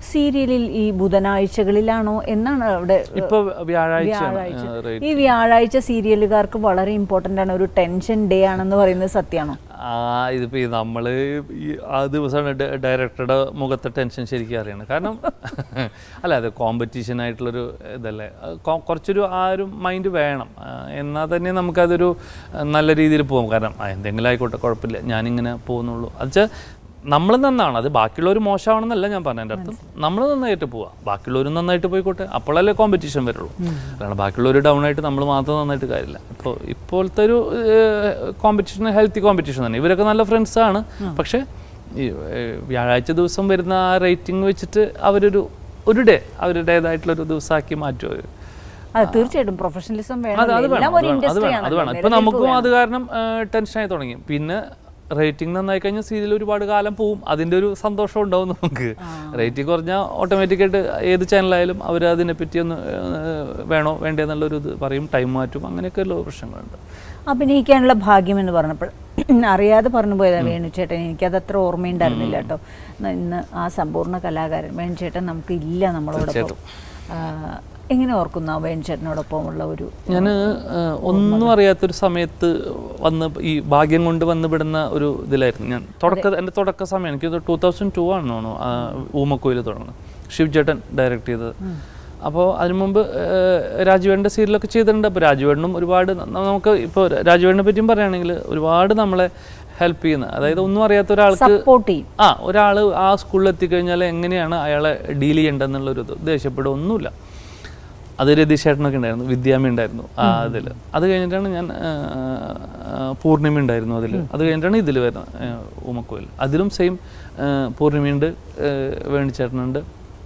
സീരിയലിൽ ഈ ബുധനാഴ്ചകളിലാണോ എന്നാണ് അവിടെ ഇപ്പൊ വ്യാഴാഴ്ചയാണ് വ്യാഴാഴ്ച ആ, റേറ്റ് ഈ വ്യാഴാഴ്ച സീരിയലുകാർക്ക് വളരെ ഇമ്പോർട്ടന്റ് ആണ് ഒരു ടെൻഷൻ ഡേ ആണെന്ന് പറയുന്നത് സത്യമാണോ ആ ഇതിപ്പോ ഈ നമ്മള് ഈ ആ ദിവസമാണ് ഡ- ഡയറക്ടറുടെ മുഖത്തെ ടെൻഷൻ ശരിക്കും അറിയണം കാരണം അല്ല അത് കോമ്പറ്റീഷൻ ആയിട്ടുള്ളൊരു ഇതല്ലേ അത് കൊ- കുറച്ചൊരു ആ ഒരു മൈൻഡ് വേണം ആ, എന്നാൽ തന്നെ നമുക്കതൊരു ആ, നല്ല രീതിയിൽ പോകും കാരണം ആ, എന്തെങ്കിലും ആയിക്കോട്ടെ കുഴപ്പമില്ല ഞാനിങ്ങനെ പോകുന്നുള്ളൂ അത് നമ്മൾ നന്നാണ് അത് ബാക്കിയുള്ളവർ മോശമാണെന്നല്ല ഞാൻ പറഞ്ഞതിൻ്റെ അർത്ഥം നമ്മൾ നന്നായിട്ട് പോവാം ബാക്കിയുള്ളവർ നന്നായിട്ട് പോയിക്കോട്ടെ അപ്പോഴല്ലേ കോമ്പറ്റീഷൻ വരുള്ളൂ കാരണം ബാക്കിയുള്ളവർ ഡൗൺ ആയിട്ട് നമ്മൾ മാത്രം നന്നായിട്ട് കാര്യമില്ല ഇപ്പോൾ ഇപ്പോഴത്തെ ഒരു കോമ്പറ്റീഷൻ ഹെൽത്തി കോമ്പറ്റീഷൻ തന്നെ ഇവരൊക്കെ നല്ല ഫ്രണ്ട്സാണ് പക്ഷേ ഈ ഏഹ്, വ്യാഴാഴ്ച ദിവസം വരുന്ന ആ റേറ്റിംഗ് വെച്ചിട്ട് അവരൊരു ഒരു ഡേ അവരുടേതായിട്ടുള്ളൊരു ദിവസമാക്കി മാറ്റും അവർ അത് തീർച്ചയായിട്ടും പ്രൊഫഷണലിസം അത് വേണം അത് എല്ലാം വേണം ഒരു അത് വേണം, അത് ഇൻഡസ്ട്രി വേണം അത് വേണം ഇപ്പൊ നമുക്കും അത് കാരണം ടെൻഷനായി തുടങ്ങി പിന്നെ റേറ്റിംഗ് നന്നായി കഴിഞ്ഞാൽ സീരിയൽ ഒരുപാട് കാലം പോവും അതിൻ്റെ ഒരു സന്തോഷം ഉണ്ടാവും നമുക്ക് റേറ്റിംഗ് കുറഞ്ഞാൽ ഓട്ടോമാറ്റിക്കായിട്ട് ഏത് ചാനലായാലും അവർ അതിനെപ്പറ്റി ഒന്ന് ഏഹ്, വേണോ വേണ്ടേ എന്നുള്ളൊരു ഇത് പറയും ടൈം മാറ്റും അങ്ങനെയൊക്കെ ഉള്ള പ്രശ്നങ്ങളുണ്ട് അഭിനയിക്കാനുള്ള ഭാഗ്യം എന്ന് പറഞ്ഞപ്പോൾ അറിയാതെ പറഞ്ഞു പോയതാ വേണുചേട്ടൻ എനിക്കത് അത്ര ഓർമ്മയുണ്ടായിരുന്നില്ല കേട്ടോ ന- ഇന്ന് ആ സമ്പൂർണ്ണ കലാകാരൻ വേണുചേട്ടൻ നമുക്ക് ഇല്ല നമ്മളോടൊപ്പം ആ, എങ്ങനെ ഓർക്കുന്നു ആ വേണുചേട്ടനോടൊപ്പമുള്ള ഒരു ഞാൻ ഒന്നും അറിയാത്തൊരു സമയത്ത് വന്ന് ഈ ഭാഗ്യം കൊണ്ട് വന്ന് പെടുന്ന ഒരു ഇതിലായിരുന്നു ഞാൻ തുടക്ക എൻ്റെ തുടക്ക സമയം എനിക്ക് ടൂ തൗസൻഡ് ടു ആണെന്ന് തോന്നുന്നു ആ, ഊമക്കോയിൽ തുടങ്ങുന്നത് ശിവ് ചേട്ടൻ ഡയറക്റ്റ് ചെയ്തത് അപ്പോൾ അതിനു മുമ്പ് രാജുവേട്ടൻ്റെ സീരിയലൊക്കെ ചെയ്തിട്ടുണ്ട് അപ്പോൾ രാജുവേട്ടനും ഒരുപാട് ന- നമുക്ക് ഇപ്പോൾ രാജുവേട്ടനെ പറ്റിയും പറയുകയാണെങ്കിൽ ഒരുപാട് നമ്മളെ ഹെൽപ്പ് ചെയ്യുന്ന അതായത് ഒന്നും അറിയാത്ത ഒരാൾക്ക് സപ്പോർട്ട് ചെയ്യും ആ ഒരാൾ ആ സ്കൂളിൽ എത്തിക്കഴിഞ്ഞാൽ എങ്ങനെയാണ് അയാളെ ഡീൽ ചെയ്യേണ്ടതെന്നുള്ളൊരു ഇത് ദേഷ്യപ്പെടുക ഒന്നുമില്ല അത് രതീഷ് ചേട്ടനൊക്കെ ഉണ്ടായിരുന്നു വിദ്യാമി ഉണ്ടായിരുന്നു ആ ഇതിൽ അത് കഴിഞ്ഞിട്ടാണ് ഞാൻ ആ, ആ, പൂർണിമ ഉണ്ടായിരുന്നു അതിൽ അത് കഴിഞ്ഞിട്ടാണ് ഇതിൽ വരുന്നത് ആ, ഉമക്കോയിൽ അതിലും സെയിം പൂർണിമയുണ്ട് ആ, വേണിച്ചേട്ടനുണ്ട്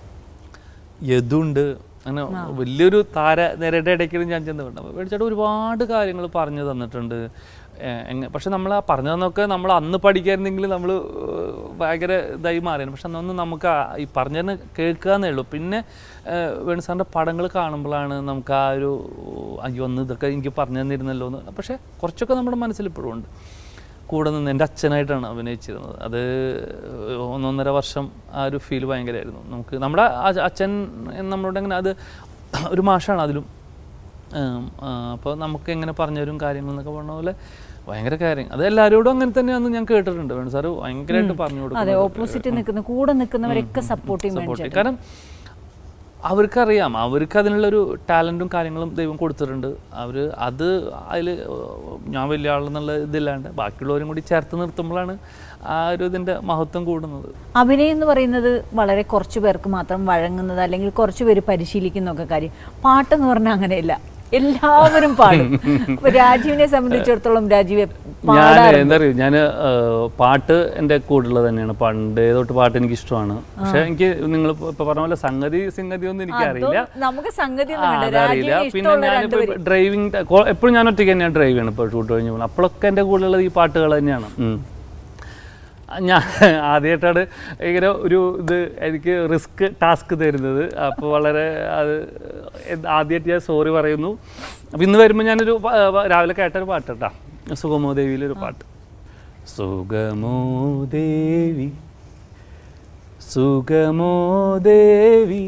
യദുണ്ട് അങ്ങനെ വലിയൊരു താര നിരയുടെ ഇടയ്ക്ക് ഞാൻ ചെന്ന് വിടണം വേണിച്ചേട്ടൻ ഒരുപാട് കാര്യങ്ങൾ പറഞ്ഞു തന്നിട്ടുണ്ട് ഏഹ് എങ്ങ പക്ഷെ നമ്മൾ ആ പറഞ്ഞു തന്നൊക്കെ നമ്മൾ അന്ന് പഠിക്കായിരുന്നെങ്കിൽ നമ്മൾ ഭയങ്കര ഇതായി മാറിയാണ് പക്ഷെ അന്നൊന്നും നമുക്ക് ആ ഈ പറഞ്ഞതിന് കേൾക്കുക എന്നേ ഉള്ളൂ പിന്നെ ഏഹ് വേണുസാറിൻ്റെ പടങ്ങൾ കാണുമ്പോഴാണ് നമുക്ക് ആ ഒരു അയ്യോ ഒന്ന് ഇതൊക്കെ എനിക്ക് പറഞ്ഞു തന്നിരുന്നല്ലോ എന്ന് പക്ഷേ കുറച്ചൊക്കെ നമ്മുടെ മനസ്സിൽ ഇപ്പോഴും ഉണ്ട് കൂടെ നിന്ന് എൻ്റെ അച്ഛനായിട്ടാണ് അഭിനയിച്ചിരുന്നത് അത് ഒന്നൊന്നര വർഷം ആ ഒരു ഫീൽ ഭയങ്കരമായിരുന്നു നമുക്ക് നമ്മുടെ ആ- അച്ഛൻ നമ്മളോട് എങ്ങനെ അത് ഒരു മാഷാണ് അതിലും അപ്പോൾ നമുക്ക് എങ്ങനെ പറഞ്ഞുതരും കാര്യങ്ങൾ എന്നൊക്കെ പറഞ്ഞ പോലെ ഭയങ്കര കാര്യം അത് എല്ലാവരോടും അങ്ങനെ തന്നെയാണെന്ന് ഞാൻ കേട്ടിട്ടുണ്ട് വേണം സാറ് ഭയങ്കരമായിട്ട് പറഞ്ഞു അതെ കൊടുക്കും ഓപ്പോസിറ്റ് നിൽക്കുന്ന കൂടെ നിൽക്കുന്നവരൊക്കെ സപ്പോർട്ട് ചെയ്യും സപ്പോർട്ട് വേണുചേട്ടൻ കാരണം അവർക്കറിയാം അവർക്ക് അതിനുള്ളൊരു ടാലൻറ്റും കാര്യങ്ങളും ദൈവം കൊടുത്തിട്ടുണ്ട് അവർ അത് അതിൽ ഞാൻ വലിയ ആളെന്നുള്ള ഇതില്ലാണ്ട് ബാക്കിയുള്ളവരും കൂടി ചേർത്ത് നിർത്തുമ്പോഴാണ് ആ ഒരു ഇതിൻ്റെ മഹത്വം കൂടുന്നത് അഭിനയം എന്ന് പറയുന്നത് വളരെ കുറച്ച് പേർക്ക് മാത്രം വഴങ്ങുന്നത് അല്ലെങ്കിൽ കുറച്ച് പേര് പരിശീലിക്കുന്നൊക്കെ കാര്യം പാട്ടെന്ന് പറഞ്ഞാൽ അങ്ങനെയല്ല എല്ലാവരും പാടും അപ്പൊ രാജീവിനെ സംബന്ധിച്ചിടത്തോളം രാജീവ് ഞാൻ പാടാറുണ്ട് എന്താ പറയുക ഞാൻ പാട്ട് എൻ്റെ കൂടുതലുള്ളത് തന്നെയാണ് പണ്ട് തൊട്ട് പാട്ട് എനിക്ക് ഇഷ്ടമാണ് പക്ഷെ എനിക്ക് നിങ്ങൾ ഇപ്പൊ പറഞ്ഞ പോലെ സംഗതി സംഗതി ഒന്നും എനിക്കറിയില്ല നമുക്ക് സംഗതി ആ, അതറിയില്ല പിന്നെ ഞാനിപ്പോ ഡ്രൈവിംഗ് എപ്പോഴും ഞാൻ ഒറ്റയ്ക്ക് തന്നെയാണ് ഡ്രൈവ് ചെയ്യണം ഇപ്പോൾ ഷൂട്ട് കഴിഞ്ഞ് പോകുന്നത് അപ്പോഴൊക്കെ എൻ്റെ കൂടുതലുള്ളത് ഈ പാട്ടുകൾ തന്നെയാണ് ഉം. ഞാൻ ആദ്യമായിട്ടാണ് ഇങ്ങനെ ഒരു ഇത് എനിക്ക് റിസ്ക് ടാസ്ക് തരുന്നത് അപ്പോൾ വളരെ അത് ആദ്യമായിട്ട് ഞാൻ സോറി പറയുന്നു അപ്പോൾ ഇന്ന് വരുമ്പോൾ ഞാനൊരു പ- പ- രാവിലെ കേട്ടൊരു പാട്ട് കേട്ടോ സുഗമോ ദേവിയിലൊരു പാട്ട് സുഗമോ ദേവി സുഗമോ ദേവി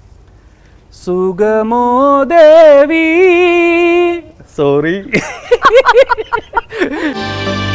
സുഗമോ ദേവി സോറി